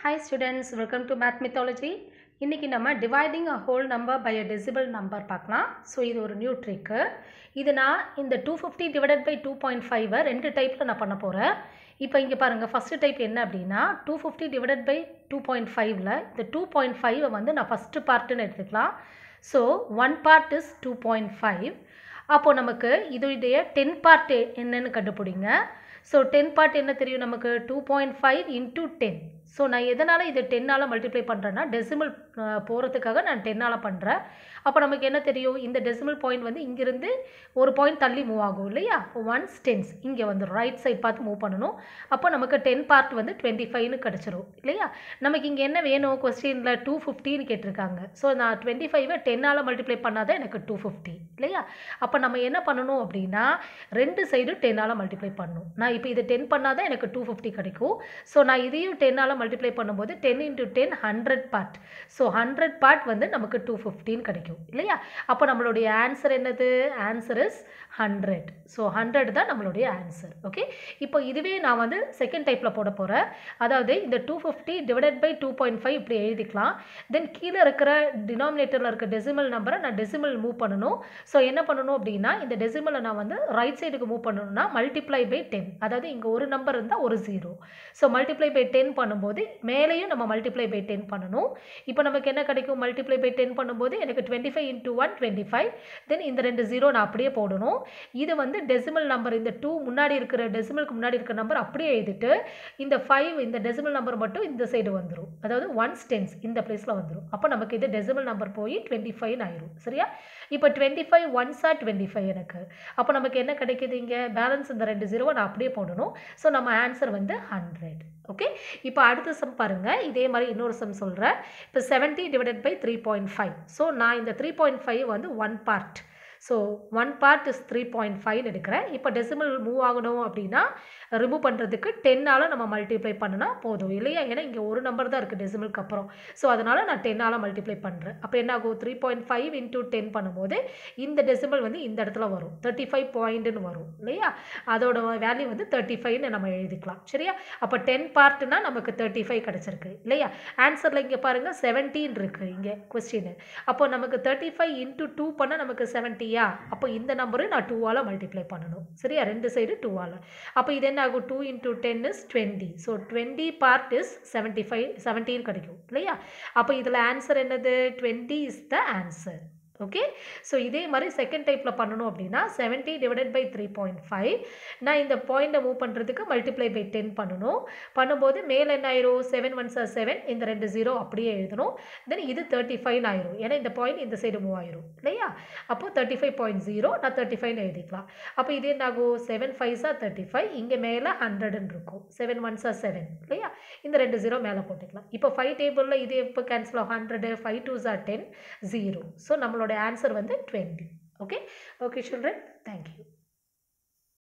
hi students welcome to math mythology இன்றைக்கி நம்ம dividing a whole number by a decimal number பார்க்கலாம் so இது ஒரு நியூ ட்ரிக்கு இது நான் இந்த two fifty divided by two point ஃபைவை ரெண்டு டைப்பில் நான் பண்ண போகிறேன் இப்போ இங்கே பாருங்கள் ஃபஸ்ட்டு டைப் என்ன அப்படின்னா two fifty divided by two point ஃபைவ்ல இந்த டூ பாயிண்ட் ஃபைவை வந்து நான் ஃபஸ்ட்டு பார்ட்டுன்னு எடுத்துக்கலாம் so one part is two point five அப்போது நமக்கு இதோடைய டென் பார்ட் என்னன்னு கண்டுபிடிங்க ஸோ டென் பார்ட் என்ன தெரியும் நமக்கு two point five into ten so நான் எதனால் இதை டென்னால் மல்டிப்ளை பண்ணுறேன்னா டெசிமல் போகிறதுக்காக நான் டென்னால் பண்ணுறேன் அப்போ நமக்கு என்ன தெரியும் இந்த டெசிமல் பாயிண்ட் வந்து இங்கேருந்து ஒரு பாயிண்ட் தள்ளி மூவ் ஆகும் இல்லையா ஒன்ஸ் டென்ஸ் இங்கே வந்து ரைட் சைட் பார்த்து மூவ் பண்ணணும் அப்போ நமக்கு டென் பார்ட் வந்து டுவெண்ட்டி ஃபைவ்னு கிடச்சிரும் இல்லையா நமக்கு இங்கே என்ன வேணும் கொஸ்டினில் டூ ஃபிஃப்டின்னு கேட்டிருக்காங்க ஸோ நான் டுவெண்ட்டி ஃபைவை டென்னால் மல்டிப்ளை பண்ணாதான் எனக்கு டூ ஃபிஃப்டி இல்லையா அப்போ நம்ம என்ன பண்ணணும் அப்படின்னா ரெண்டு சைடும் டென்னால் மல்டிப்ளை பண்ணணும் நான் இப்போ இது டென் பண்ணால் தான் எனக்கு டூ ஃபிஃப்டி கிடைக்கும் ஸோ நான் இதையும் டென்னால் மல்டிப்ளை பண்ணும்போது ten into ten hundred part so hundred part வந்து நமக்கு டூ ஃபிஃப்டின்னு கிடைக்கும் இல்லையா அப்போ நம்மளுடைய ஆன்சர் என்னது answer is hundred so hundred தான் நம்மளுடைய ஆன்சர் ஓகே இப்போ இதுவே நான் வந்து செகண்ட் டைப்பில் போட போகிறேன் அதாவது இந்த two fifty divided by two point five இப்படி எழுதிக்கலாம் தென் கீழே இருக்கிற டினாமினேட்டரில் இருக்க டெசிமல் நம்பரை நான் டெசிமல் மூவ் பண்ணணும் ஸோ என்ன பண்ணணும் அப்படின்னா இந்த டெசிமலை நான் வந்து ரைட் சைடுக்கு மூவ் பண்ணணும்னா மல்டிப்ளை பை டென் அதாவது இங்கே ஒரு நம்பர் இருந்தால் ஒரு zero so multiply by ten பண்ணும்போது மேலேயும் நம்ம மல்டிப்ளை பை டென் பண்ணணும் இப்போ நமக்கு என்ன கிடைக்கும் மல்டிப்ளை பை டென் பண்ணும்போது எனக்கு twenty five into one twenty five then இந்த ரெண்டு ஜீரோ நான் அப்படியே போடணும் இது வந்து டெசிமல் நம்பர் இந்த டூ முன்னாடி இருக்கிற டெசிமலுக்கு முன்னாடி இருக்கிற நம்பர் அப்படியே எழுதிட்டு இந்த ஃபைவ் இந்த டெசிமல் நம்பர் மட்டும் இந்த சைடு வந்துடும் அதாவது ஒன்ஸ் டென்ஸ் இந்த பிளேஸில் வந்துடும் அப்போ நமக்கு இது டெசிமல் நம்பர் போய் டுவெண்ட்டி ஃபைவ் ஆயிரும் சரியா இப்போ டுவெண்ட்டி ஃபைவ் ஒன்ஸா டுவெண்ட்டி ஃபைவ் எனக்கு அப்போ நமக்கு என்ன கிடைக்குது இங்கே பேலன்ஸ் இந்த ரெண்டு ஜீரோவை நான் அப்படியே போடணும் ஸோ நம்ம ஆன்சர் வந்து ஹண்ட்ரட் ஓகே இப்போ அடுத்த சம் பாருங்கள் இதே மாதிரி இன்னொரு சம் சொல்கிறேன் இப்போ seventy divided by three point five so நான் இந்த த்ரீ பாயிண்ட் ஃபைவ் வந்து one part so one part is three point five எடுக்கிறேன் இப்போ டெசிமல் மூவ் ஆகணும் அப்படின்னா ரிமூவ் பண்ணுறதுக்கு டென்னால் நம்ம மல்டிப்ளை பண்ணினா போதும் இல்லையா ஏன்னா இங்கே ஒரு நம்பர் தான் இருக்குது டெசிமலுக்கு அப்புறம் ஸோ அதனால் நான் டென்னால் மல்டிப்ளை பண்ணுறேன் அப்போ என்ன ஆகும் three point five into ten பண்ணும்போது இந்த டெசிமல் வந்து இந்த இடத்துல வரும் தேர்ட்டி ஃபைவ் பாயிண்ட்டுன்னு வரும் இல்லையா அதோட வேல்யூ வந்து தேர்ட்டி ஃபைவ்னு நம்ம எழுதிக்கலாம் சரியா அப்போ டென் பார்ட்னா நமக்கு தேர்ட்டி ஃபைவ் கிடச்சிருக்கு இல்லையா ஆன்சரில் இங்கே பாருங்கள் செவன்டீன் இருக்குது இங்கே கொஸ்டின் அப்போ நமக்கு தேர்ட்டி ஃபைவ் இன்ட்டு டூ பண்ணால் நமக்கு செவன்ட்டியா அப்போ இந்த நம்பரும் நான் டூவால் மல்டிப்ளை பண்ணணும் சரியா ரெண்டு சைடு டூவால் அப்போ இது என்ன ஆகும் two into ten is twenty so twenty part is seventy five seventeen கிடைக்கும் இல்லையா அப்போ இதில் ஆன்சர் என்னது twenty is the answer okay so இதே மாதிரி செகண்ட் டைப்பில் பண்ணணும் அப்படின்னா seventy divided by three point five நான் இந்த பாயிண்ட்டை மூவ் பண்ணுறதுக்கு மல்டிப்ளை பை டென் பண்ணணும் பண்ணும்போது மேலே என்ன ஆயிரும் செவன் ஒன் சார் செவன் இந்த ரெண்டு ஜீரோ அப்படியே எழுதணும் தென் இது தேர்ட்டி ஃபைவ் ஆயிரும் ஏன்னா இந்த பாயிண்ட் இந்த சைடு மூவ் ஆயிரும் இல்லையா அப்போ தேர்ட்டி ஃபைவ் பாயிண்ட் ஜீரோ நான் தேர்ட்டி ஃபைவ்னு எழுதிக்கலாம் அப்போ இது என்ன ஆகும் seven five sir thirty five இங்கே மேலே ஹண்ட்ரட்னு இருக்கும் செவன் ஒன் சார் செவன் இல்லையா இந்த ரெண்டு ஜீரோ மேலே போட்டுக்கலாம் இப்போ ஃபைவ் டேபிளில் இது எப்போ கேன்சல் ஆகும் hundred five two sir ten zero so நம்மளோட ஆன்சர் வந்து twenty okay okay children thank you